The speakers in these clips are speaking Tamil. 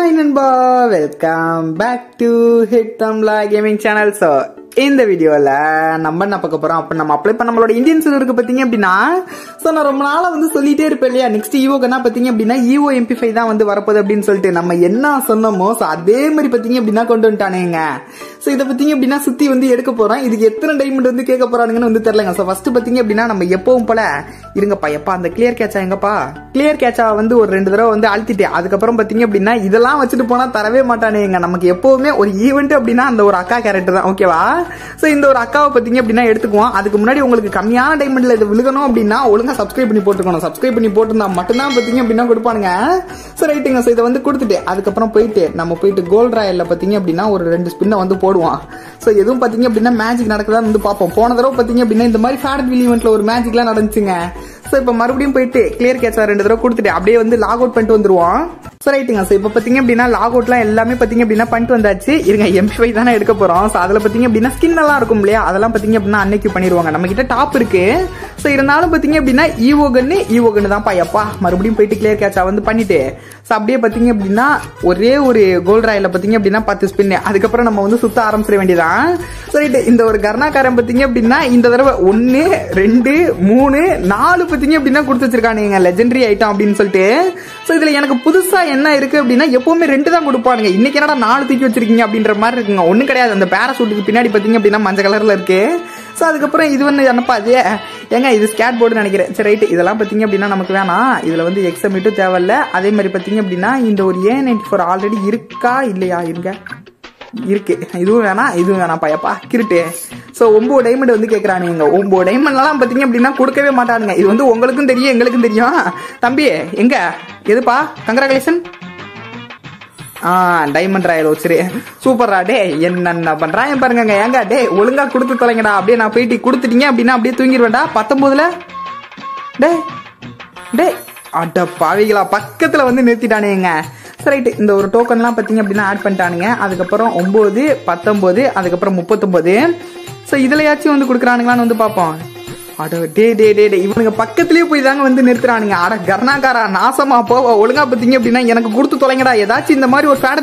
ஹாய் நண்பா வெல்கம் பேக் டு ஹிட் தம்லா கேமிங் சேனல் ஸோ இந்த வீடியோவில் நம்ம என்ன பார்க்க போகிறோம் அப்போ நம்ம அப்ளை பண்ண நம்மளோட இந்தியன் சர்வருக்கு பார்த்தீங்க அப்படின்னா ஸோ நான் ரொம்ப நாளாக வந்து சொல்லிட்டே இருப்பேன் இல்லையா நெக்ஸ்ட் ஈவோக்குன்னா பார்த்தீங்க அப்படின்னா ஈவோ எம்பி ஃபைவ் தான் வந்து வரப்போகுது அப்படின்னு சொல்லிட்டு நம்ம என்ன சொன்னோமோ ஸோ அதே மாதிரி பார்த்தீங்க அப்படின்னா கொண்டு வந்துட்டானுங்க ஸோ இதை பார்த்தீங்க அப்படின்னா சுற்றி வந்து எடுக்க போகிறோம் இதுக்கு எத்தனை டைமண்ட் வந்து கேட்க போகிறானுங்கன்னு வந்து தெரிலங்க ஸோ ஃபஸ்ட்டு பார்த்தீங்க அப்படின்னா நம்ம எப்பவும் போல இருங்கப்பா எப்பா அந்த கிளியர் கேட்சா எங்கப்பா கிளியர் கேட்சா வந்து ஒரு ரெண்டு தடவை வந்து அழுத்திட்டேன் அதுக்கப்புறம் பார்த்தீங்க அப்படின்னா இதெல்லாம் வச்சுட்டு போனால் தரவே மாட்டானுங்க நமக்கு எப்பவுமே ஒரு ஈவெண்ட் அப்படின்னா அந்த ஒரு அக்கா கேரக்டர் தான் ஓகேவா ஸோ இந்த ஒரு அக்காவை பார்த்தீங்க அப்படின்னா எடுத்துக்குவோம் அதுக்கு முன்னாடி உங்களுக்கு கம்மியான டைமண்ட்ல இது விழுகணும் அப்படின்னா ஒழுங்கா சப்ஸ்கிரைப் பண்ணி போட்டுக்கணும் சப்ஸ்கிரைப் பண்ணி போட்டுருந்தா மட்டும்தான் பார்த்தீங்க அப்படின்னா கொடுப்பானுங்க ஸோ ரைட்டுங்க ஸோ இதை வந்து கொடுத்துட்டு அதுக்கப்புறம் போயிட்டு நம்ம போயிட்டு கோல்ட் ராயல்ல பார்த்தீங்க அப்படின்னா ஒரு ரெண்டு ஸ்பின்னை வந்து போடுவோம் ஸோ எதுவும் பார்த்தீங்க அப்படின்னா மேஜிக் நடக்குதான்னு வந்து பார்ப்போம் போன தடவை பார்த்தீங்க அப்படின்னா இந்த மாதிரி ஃபேட் வில் ஈவெண்ட்ல ஒரு மேஜிக்லாம் நடந்துச்சுங்க ஸோ இப்போ மறுபடியும் போயிட்டு கிளியர் கேட்சா ரெண்டு தடவை கொடுத்துட்டு அப்படியே வந்து லாக் அவுட் பண்ணிட்டு வந்துருவோம் ஸோ ரைட்டுங்க ஸோ இப்போ பார்த்தீங்க அப்படின்னா லாக் அவுட்லாம் எல்லாமே பார்த்தீங்க அப்படின்னா பண்ணிட்டு வந்தாச்சு இருங்க எம்பி ஃபைவ் தானே எடுக்க போகிறோம் ஸோ அதில் பார்த்தீங்க அப்படின்னா ஸ்கின் எல்லாம் இருக்கும் இல்லையா அதெல்லாம் பார்த்தீங்க அப்படின்னா அன்னைக்கு பண்ணிடுவாங்க நம்ம கிட்ட டாப் இருக்கு ஸோ இருந்தாலும் பார்த்தீங்க அப்படின்னா ஈவோ கன்னு ஈவோ கன்னு தான்ப்பா எப்பா மறுபடியும் போயிட்டு கிளியர் கேட்சா வந்து பண்ணிட்டு ஸோ அப்படியே பார்த்தீங்க அப்படின்னா ஒரே ஒரு கோல்ட் ராயில் பார்த்தீங்க அப்படின்னா பத்து ஸ்பின் அதுக்கப்புறம் நம்ம வந்து சுத்த ஆரம்பிச்சிட வேண்டியதான் ஸோ ரைட்டு இந்த ஒரு கர்ணாக்காரன் பார்த்தீங்க அப்படின்னா இந்த தடவை ஒன்று ரெண்டு மூணு நாலு பார்த்தீங்க அப்படின்னா கொடுத்து வச்சிருக்கானுங்க லெஜெண்டரி ஐட்டம் அப்படின்னு சொல்லிட்டு ஸோ இதில் எனக்கு புதுசாக என்ன இருக்கு அப்படின்னா எப்பவுமே ரெண்டு தான் கொடுப்பானுங்க இன்னைக்கு என்னடா நாலு தூக்கி வச்சிருக்கீங்க அப்படின்ற மாதிரி இருக்குங்க ஒன்றும் கிடையாது அந்த பேராசூட்டுக்கு பின்னாடி பார்த்தீங்க அப்படின்னா மஞ்சள் கலரில் இருக்கு ஸோ அதுக்கப்புறம் இது வந்து என்னப்பா அது ஏங்க இது ஸ்கேட் போர்டு நினைக்கிறேன் சரி ரைட்டு இதெல்லாம் பார்த்தீங்க அப்படின்னா நமக்கு வேணாம் இதில் வந்து எக்ஸமிட்டும் தேவையில்ல அதே மாதிரி பார்த்தீங்க அப்படின்னா இந்த ஒரு ஏ நைன்டி ஃபோர் ஆல்ரெடி இருக்கா இல்லையா இருங்க இருக்கு இதுவும் வேணாம் இதுவும் வேணாம் பயப்பா கிருட்டு ஸோ ஒம்பது டைமண்ட் வந்து கேட்குறானுங்க ஒம்பது டைமண்ட்லாம் பார்த்தீங்க அப்படின்னா கொடுக்கவே மாட்டானுங்க இது வந்து உங்களுக்கும் தெரியும் எங்களுக்கும் தெரியும் தம்பி எங்க எதுப்பா கங்க்ராச்சுலேஷன் ஆ டைமண்ட் ராயல் வச்சிரு சூப்பர்ரா டே என்னென்ன பண்றான் பாருங்க ஏங்க டே ஒழுங்கா கொடுத்து தொலைங்கடா அப்படியே நான் போயிட்டு கொடுத்துட்டீங்க அப்படின்னா அப்படியே தூங்கிடுவேன்டா பத்தொன்பதுல டே டே அட பாவிகளா பக்கத்துல வந்து நிறுத்திட்டானுங்க ரைட்டு இந்த ஒரு டோக்கன்லாம் பார்த்தீங்க அப்படின்னா ஆட் பண்ணிட்டானுங்க அதுக்கப்புறம் ஒம்பது பத்தொம்போது அதுக்கப்புறம் முப்பத்தொம்போது ஸோ இதுலயாச்சும் வந்து கொடுக்குறானுங்களான்னு வந்து பார்ப்போம் அட டே டே டே டே இவனுங்க பக்கத்துலயே போய் தாங்க வந்து நிறுத்துறானுங்க அட கர்ணாக்காரா நாசமா போவ ஒழுங்கா பார்த்தீங்க அப்படின்னா எனக்கு கொடுத்து தொலைங்கடா ஏதாச்சும் இந்த மாதிரி ஒரு ஃபேட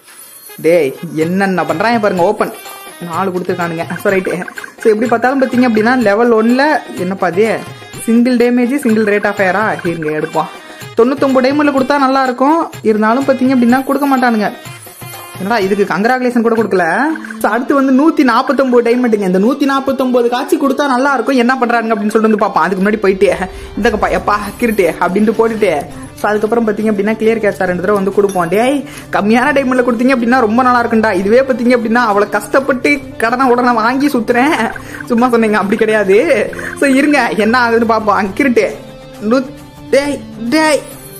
டேய் என்னென்ன பண்றாங்க பாருங்க ஓப்பன் நாலு கொடுத்துருக்கானுங்க ஸோ ரைட்டு ஸோ எப்படி பார்த்தாலும் பார்த்தீங்க அப்படின்னா லெவல் ஒன்ல என்னப்பா அது single damage single rate of ஃபயரா இருங்க எடுப்போம் தொண்ணூத்தொம்பது டைமில் கொடுத்தா நல்லா இருக்கும் இருந்தாலும் பார்த்தீங்க அப்படின்னா கொடுக்க மாட்டானுங்க என்னடா இதுக்கு கங்க்ராகுலேஷன் கூட கொடுக்கல அடுத்து வந்து நூத்தி நாற்பத்தொன்பது டைமண்ட்டுங்க இந்த நூத்தி நாற்பத்தொன்பது காட்சி கொடுத்தா நல்லா இருக்கும் என்ன பண்றாங்க அப்படின்னு சொல்லிட்டு வந்து பார்ப்போம் அதுக்கு முன்னாடி போயிட்டு இந்தக்கப்பா எப்பா கிருட்டு அப்படின்ட்டு போட்டுட்டு ஸோ அதுக்கப்புறம் பார்த்தீங்க அப்படின்னா கிளியர் கேஷ் ரெண்டு தடவை வந்து கொடுப்போம் டேய் கம்மியான டைமில் கொடுத்தீங்க அப்படின்னா ரொம்ப நல்லா இருக்கும்டா இதுவே பார்த்தீங்க அப்படின்னா அவளை கஷ்டப்பட்டு கடனை உடனே வாங்கி சுத்துறேன் சும்மா சொன்னீங்க அப்படி கிடையாது ஸோ இருங்க என்ன ஆகுதுன்னு பார்ப்போம் அங்கிருட்டு டேய் டேய்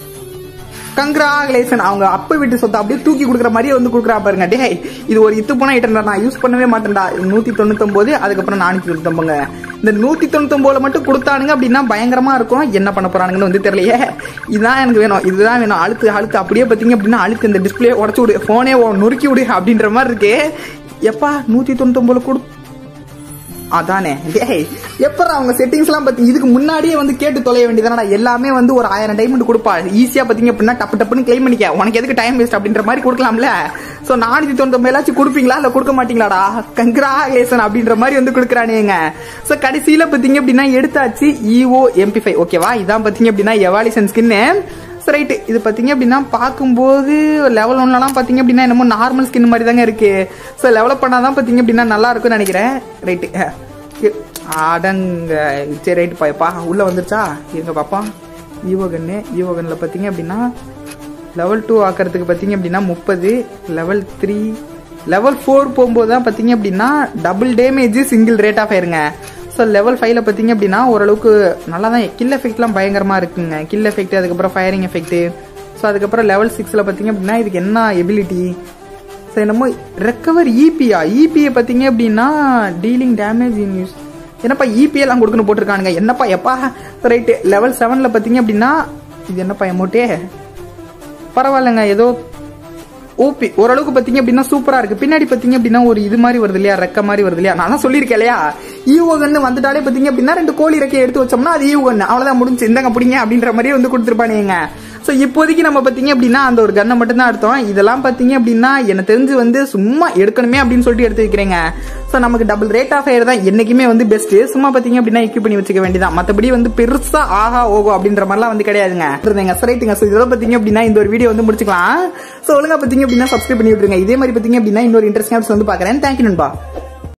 கங்க்ராகுலேஷன் அவங்க அப்ப வீட்டு சொத்தை அப்படியே தூக்கி கொடுக்குற மாதிரியே வந்து கொடுக்குறா பாருங்க டே இது ஒரு இத்து போன ஐட்டம் நான் யூஸ் பண்ணவே மாட்டேன்டா நூத்தி தொண்ணூத்தொன்பது அதுக்கப்புறம் நானூத்தி தொண்ணூத்தொம்பங்க இந்த நூத்தி தொண்ணூத்தொன்பதுல மட்டும் கொடுத்தானுங்க அப்படின்னா பயங்கரமா இருக்கும் என்ன பண்ண போறானுங்கன்னு வந்து தெரியலையே இதுதான் எனக்கு வேணும் இதுதான் வேணும் அழுத்து அழுத்து அப்படியே பார்த்தீங்க அப்படின்னா அழுத்து இந்த டிஸ்பிளே உடச்சு விடு போனே நொறுக்கி விடு அப்படின்ற மாதிரி இருக்கு எப்பா நூத்தி தொண்ணூத்தொன்பதுல கொடு அதானே டேய் எப்பறம் அவங்க செட்டிங்ஸ் எல்லாம் பத்தி இதுக்கு முன்னாடியே வந்து கேட்டு தொலைய வேண்டியதானடா எல்லாமே வந்து ஒரு ஆயிரம் டைமண்ட் கொடுப்பா ஈஸியா பாத்தீங்க அப்படின்னா டப்பு டப்புன்னு கிளைம் பண்ணிக்க உனக்கு எதுக்கு டைம் வேஸ்ட் அப்படின்ற மாதிரி கொடுக்கலாம்ல சோ நானூத்தி தொண்ணூத்தி ஏதாச்சும் கொடுப்பீங்களா இல்ல கொடுக்க மாட்டீங்களாடா கங்க்ராகுலேஷன் அப்படின்ற மாதிரி வந்து கொடுக்குறானுங்க சோ கடைசியில பாத்தீங்க அப்படின்னா எடுத்தாச்சு இஓ எம்பி ஃபைவ் ஓகேவா இதான் பாத்தீங்க அப்படின்னா எவாலிசன் ஸ்கின்னு ரைட்டு இது பார்த்தீங்க அப்படின்னா பார்க்கும்போது லெவல் ஒன்லலாம் பார்த்தீங்க அப்படின்னா என்னமோ நார்மல் ஸ்கின் மாதிரி தாங்க இருக்கு ஸோ லெவலப் பண்ணால் தான் பார்த்தீங்க அப்படின்னா நல்லா இருக்கும்னு நினைக்கிறேன் ரைட்டு அடங்க சரி ரைட்டு பாயப்பா உள்ளே வந்துருச்சா எங்க பாப்பா ஈவோகன்னு ஈவோகனில் பார்த்தீங்க அப்படின்னா லெவல் டூ ஆக்கிறதுக்கு பார்த்தீங்க அப்படின்னா முப்பது லெவல் த்ரீ லெவல் ஃபோர் போகும்போது தான் பார்த்தீங்க அப்படின்னா double damage single rate of ஆயிருங்க ஸோ லெவல் ஃபைவ்ல பார்த்தீங்க அப்படின்னா ஓரளவுக்கு நல்லா தான் கில் எஃபெக்ட்லாம் பயங்கரமாக இருக்குங்க கில் எஃபெக்ட் அதுக்கப்புறம் ஃபயரிங் எஃபெக்ட் ஸோ அதுக்கப்புறம் லெவல் சிக்ஸில் பார்த்தீங்க அப்படின்னா இதுக்கு என்ன எபிலிட்டி ஸோ என்னமோ ரெக்கவர் இபியா இபியை பார்த்தீங்க அப்படின்னா டீலிங் டேமேஜ் இன் யூஸ் என்னப்பா இபி எல்லாம் கொடுக்கணும் போட்டிருக்கானுங்க என்னப்பா எப்பா ரைட்டு லெவல் செவனில் பார்த்தீங்க அப்படின்னா இது என்னப்பா எமௌண்ட்டே பரவாயில்லைங்க ஏதோ ஓபி ஓரளவுக்கு பாத்தீங்க அப்படின்னா சூப்பரா இருக்கு பின்னாடி பாத்தீங்க அப்படின்னா ஒரு இது மாதிரி வருது இல்லையா ரெக்க மாதிரி வருது இல்லையா நான் தான் சொல்லியிருக்கேன் இல்லையா ஈவோ கன்னு வந்துட்டாலே பாத்தீங்க அப்படின்னா ரெண்டு கோழி ரெக்கையை எடுத்து வச்சோம்னா அது ஈவோ கன்னு அவ்வளவுதான் முடிஞ்சு இந்தாங்க பிடிங்க அப்படின்ற மாதிரி வந்து கொடுத்துருப்பானுங்க ஸோ ஸோ இப்போதைக்கு நம்ம பார்த்தீங்க அப்படின்னா அந்த ஒரு கன்னை மட்டும் தான் எடுத்தோம் இதெல்லாம் பார்த்தீங்க அப்படின்னா எனக்கு தெரிஞ்சு வந்து சும்மா எடுக்கணுமே அப்படின்னு சொல்லிட்டு எடுத்து வைக்கிறேங்க ஸோ நமக்கு டபுள் ரேட் ஆஃப் ஃபயர் தான் என்னைக்குமே வந்து பெஸ்ட் சும்மா பார்த்தீங்க அப்படின்னா எக்யூப் பண்ணி வச்சுக்க வேண்டியதான் மற்றபடி வந்து பெருசா ஆஹா ஓகோ அப்படின்ற மாதிரிலாம் வந்து கிடையாதுங்க இருந்தேங்க ரைட்டுங்க ஸோ இதெல்லாம் பார்த்தீங்க அப்படின்னா இந்த ஒரு வீடியோ வந்து முடிச்சுக்கலாம் ஸோ ஒழுங்கா பார்த்தீங்க அப்படின்னா சப்ஸ்கிரைப் பண்ணி விட்டுருங்க இதே மாதிரி பார்த்தீங்க அப்படின்னா இன்னொரு இன்ட்ரெஸ்டிங் வந்து பார்க்குறேன் தேங்க்யூ நண்பா